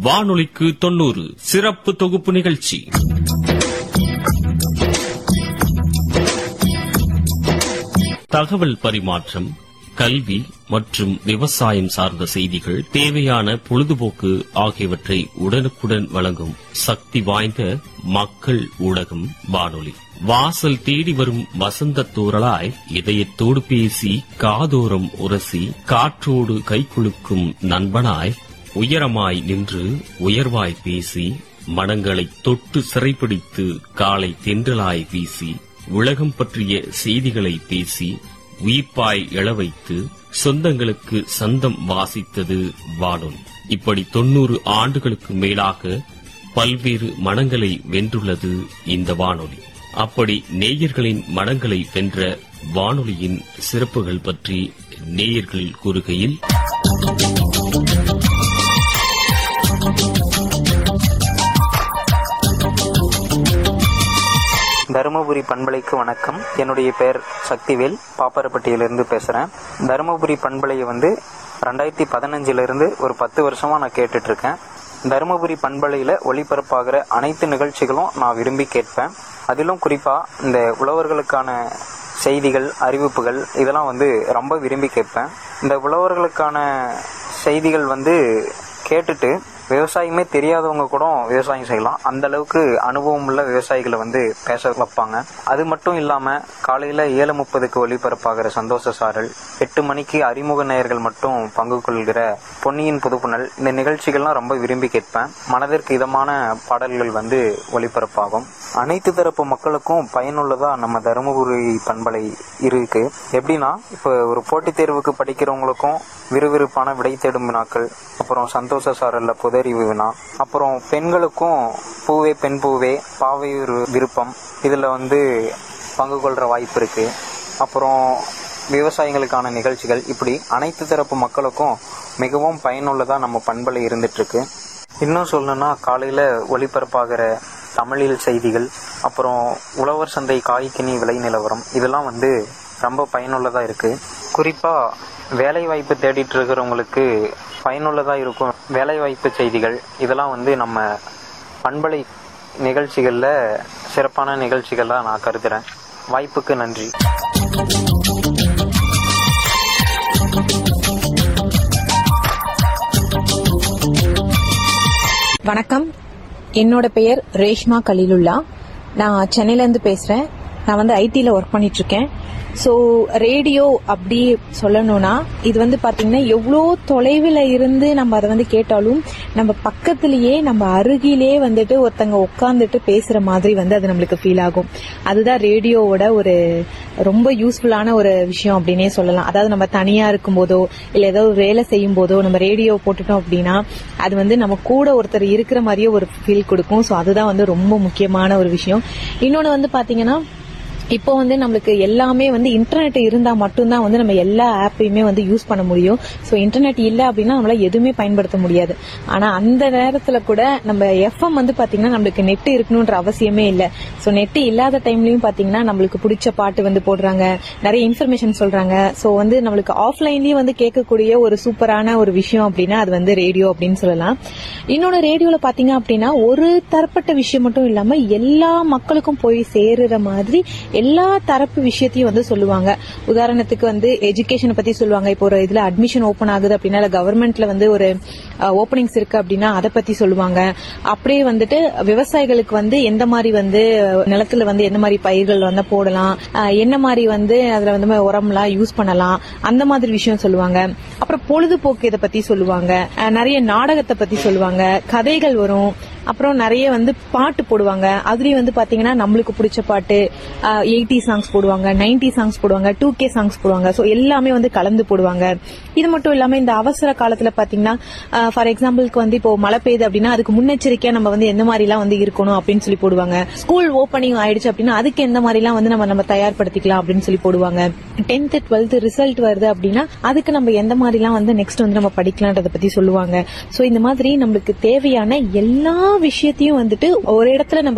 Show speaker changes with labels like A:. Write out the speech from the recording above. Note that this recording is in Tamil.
A: வானொலிக்கு தொண்ணூறு சிறப்பு தொகுப்பு நிகழ்ச்சி தகவல் பரிமாற்றம் கல்வி மற்றும் விவசாயம் சார்ந்த செய்திகள் தேவையான பொழுதுபோக்கு ஆகியவற்றை உடனுக்குடன் வழங்கும் சக்தி வாய்ந்த மக்கள் ஊடகம் வானொலி வாசல் தேடி வரும் வசந்த தூறலாய் இதயத்தோடு பேசி காதோரம் உரசி காற்றோடு கைக்குலுக்கும் நண்பனாய் உயரமாய் நின்று உயர்வாய் பேசி மனங்களை தொட்டு சிறைப்பிடித்து காலை தென்றலாய் வீசி உலகம் பற்றிய செய்திகளை பேசி உயிர்ப்பாய் எழவைத்து சொந்தங்களுக்கு சந்தம் வாசித்தது வானொலி இப்படி தொன்னூறு ஆண்டுகளுக்கு மேலாக பல்வேறு மனங்களை வென்றுள்ளது இந்த வானொலி அப்படி நேயர்களின் மனங்களை வென்ற வானொலியின் சிறப்புகள் பற்றி நேயர்கள் கூறுகையில்
B: தருமபுரி பண்பலைக்கு வணக்கம் என்னுடைய பெயர் சக்திவேல் பாப்பரப்பட்டியிலிருந்து பேசுகிறேன் தருமபுரி பண்பலையை வந்து ரெண்டாயிரத்தி பதினஞ்சிலிருந்து ஒரு பத்து வருஷமாக நான் கேட்டுட்டு இருக்கேன் தருமபுரி பண்பலையில் ஒளிபரப்பாகிற அனைத்து நிகழ்ச்சிகளும் நான் விரும்பி கேட்பேன் அதிலும் குறிப்பாக இந்த உழவர்களுக்கான செய்திகள் அறிவிப்புகள் இதெல்லாம் வந்து ரொம்ப விரும்பி கேட்பேன் இந்த உழவர்களுக்கான செய்திகள் வந்து கேட்டுட்டு விவசாயமே தெரியாதவங்க கூட விவசாயம் செய்யலாம் அந்த அளவுக்கு அனுபவம் உள்ள விவசாயிகளை வந்து பேச வைப்பாங்க அது மட்டும் இல்லாம காலையில ஏழு முப்பதுக்கு ஒளிபரப்பாகிற சந்தோஷ சாரல் எட்டு மணிக்கு அறிமுக நேயர்கள் மட்டும் பங்கு கொள்கிற பொன்னியின் புதுப்புணல் இந்த நிகழ்ச்சிகள்லாம் ரொம்ப விரும்பி கேட்பேன் மனதிற்கு இதமான பாடல்கள் வந்து ஒளிபரப்பாகும் அனைத்து தரப்பு மக்களுக்கும் பயனுள்ளதா நம்ம தருமபுரி பண்பலை இருக்கு எப்படின்னா இப்போ ஒரு போட்டித் தேர்வுக்கு படிக்கிறவங்களுக்கும் விறுவிறுப்பான விடை தேடும் வினாக்கள் அப்புறம் சந்தோஷ சாரல்ல புதறிவு வினா அப்புறம் பெண்களுக்கும் பூவே பெண் பூவே பாவை ஒரு விருப்பம் இதுல வந்து பங்கு கொள்ற வாய்ப்பு இருக்கு அப்புறம் விவசாயிகளுக்கான நிகழ்ச்சிகள் இப்படி அனைத்து தரப்பு மக்களுக்கும் மிகவும் பயனுள்ளதா நம்ம பண்பலை இருந்துட்டு இருக்கு இன்னும் சொல்லணும்னா காலையில ஒளிபரப்பாகிற தமிழில் செய்திகள் அப்புறம் உழவர் சந்தை காய்கனி விலை நிலவரம் இதெல்லாம் வந்து ரொம்ப பயனுள்ளதா இருக்கு குறிப்பா வேலை வாய்ப்பு தேடிட்டு இருக்கிறவங்களுக்கு பயனுள்ளதா இருக்கும் வேலை வாய்ப்பு செய்திகள் இதெல்லாம் வந்து நம்ம பண்பலை நிகழ்ச்சிகள்ல சிறப்பான நிகழ்ச்சிகளா நான் கருதுறேன் வாய்ப்புக்கு நன்றி
C: வணக்கம் என்னோட பெயர் ரேஷ்மா கலீலுல்லா நான் சென்னையில இருந்து பேசுறேன் நான் வந்து ஐடில ஒர்க் பண்ணிட்டு இருக்கேன் ஸோ ரேடியோ அப்படி சொல்லணும்னா இது வந்து பாத்தீங்கன்னா எவ்வளோ தொலைவில் இருந்து நம்ம அதை வந்து கேட்டாலும் நம்ம பக்கத்திலேயே நம்ம அருகிலே வந்துட்டு ஒருத்தங்க உட்காந்துட்டு பேசுற மாதிரி வந்து அது நம்மளுக்கு ஃபீல் ஆகும் அதுதான் ரேடியோவோட ஒரு ரொம்ப யூஸ்ஃபுல்லான ஒரு விஷயம் அப்படின்னே சொல்லலாம் அதாவது நம்ம தனியா இருக்கும் போதோ இல்ல ஏதோ ஒரு வேலை செய்யும் போதோ நம்ம ரேடியோ போட்டுட்டோம் அப்படின்னா அது வந்து நம்ம கூட ஒருத்தர் இருக்கிற மாதிரியே ஒரு ஃபீல் கொடுக்கும் ஸோ அதுதான் வந்து ரொம்ப முக்கியமான ஒரு விஷயம் இன்னொன்று வந்து பாத்தீங்கன்னா இப்போ வந்து நம்மளுக்கு எல்லாமே வந்து இன்டர்நெட் இருந்தா மட்டும்தான் வந்து நம்ம எல்லா ஆப்பையுமே வந்து யூஸ் பண்ண முடியும் ஸோ இன்டர்நெட் இல்லை அப்படின்னா நம்மளால எதுவுமே பயன்படுத்த முடியாது ஆனா அந்த நேரத்துல கூட நம்ம எஃப்எம் வந்து பாத்தீங்கன்னா நம்மளுக்கு நெட் இருக்கணும்ன்ற அவசியமே இல்லை ஸோ நெட் இல்லாத டைம்லயும் பாத்தீங்கன்னா நம்மளுக்கு பிடிச்ச பாட்டு வந்து போடுறாங்க நிறைய இன்ஃபர்மேஷன் சொல்றாங்க ஸோ வந்து நம்மளுக்கு ஆஃப்லைன்லயும் வந்து கேட்கக்கூடிய ஒரு சூப்பரான ஒரு விஷயம் அப்படின்னா அது வந்து ரேடியோ அப்படின்னு சொல்லலாம் இன்னொன்னு ரேடியோல பாத்தீங்க அப்படின்னா ஒரு தரப்பட்ட விஷயம் மட்டும் இல்லாம எல்லா மக்களுக்கும் போய் சேருற மாதிரி எல்லா தரப்பு விஷயத்தையும் வந்து சொல்லுவாங்க உதாரணத்துக்கு வந்து எஜுகேஷனை பத்தி சொல்லுவாங்க இப்போ ஒரு இதுல அட்மிஷன் ஓபன் ஆகுது அப்படின்னா இல்ல கவர்மெண்ட்ல வந்து ஒரு ஓப்பனிங்ஸ் இருக்கு அப்படின்னா அதை பத்தி சொல்லுவாங்க அப்படியே வந்துட்டு விவசாயிகளுக்கு வந்து எந்த மாதிரி வந்து நிலத்துல வந்து எந்த மாதிரி பயிர்கள் வந்து போடலாம் அஹ், என்ன மாதிரி வந்து அதுல வந்து உரம்லாம் யூஸ் பண்ணலாம் அந்த மாதிரி விஷயம் சொல்லுவாங்க அப்புறம் பொழுதுபோக்கு இதை பத்தி சொல்லுவாங்க அஹ், நிறைய நாடகத்தை பத்தி சொல்லுவாங்க கதைகள் வரும் அப்புறம் நிறைய வந்து பாட்டு போடுவாங்க அதுலயும் வந்து பாத்தீங்கன்னா நம்மளுக்கு பிடிச்ச பாட்டு எயிட்டி சாங்ஸ் போடுவாங்க நைன்டி சாங்ஸ் போடுவாங்க டூ கே சாங்ஸ் போடுவாங்க ஸோ எல்லாமே வந்து கலந்து போடுவாங்க இது மட்டும் இல்லாம இந்த அவசர காலத்துல பாத்தீங்கன்னா ஃபார் எக்ஸாம்பிளுக்கு வந்து இப்போ மழை பெய்யுது அப்படின்னா அதுக்கு முன்னெச்சரிக்கையா நம்ம வந்து எந்த மாதிரி எல்லாம் வந்து இருக்கணும் அப்படின்னு சொல்லி போடுவாங்க ஸ்கூல் ஓப்பனிங் ஆயிடுச்சு அப்படின்னா அதுக்கு எந்த மாதிரி எல்லாம் வந்து நம்ம நம்ம தயார்படுத்திக்கலாம் அப்படின்னு சொல்லி போடுவாங்க டென்த் டுவெல்த் ரிசல்ட் வருது அப்படின்னா அதுக்கு நம்ம எந்த மாதிரி எல்லாம் வந்து நெக்ஸ்ட் வந்து நம்ம படிக்கலான்றத பத்தி சொல்லுவாங்க சோ இந்த மாதிரி நம்மளுக்கு தேவையான எல்லா விஷயத்தையும் வந்துட்டு ஒரு இடத்துல நம்ம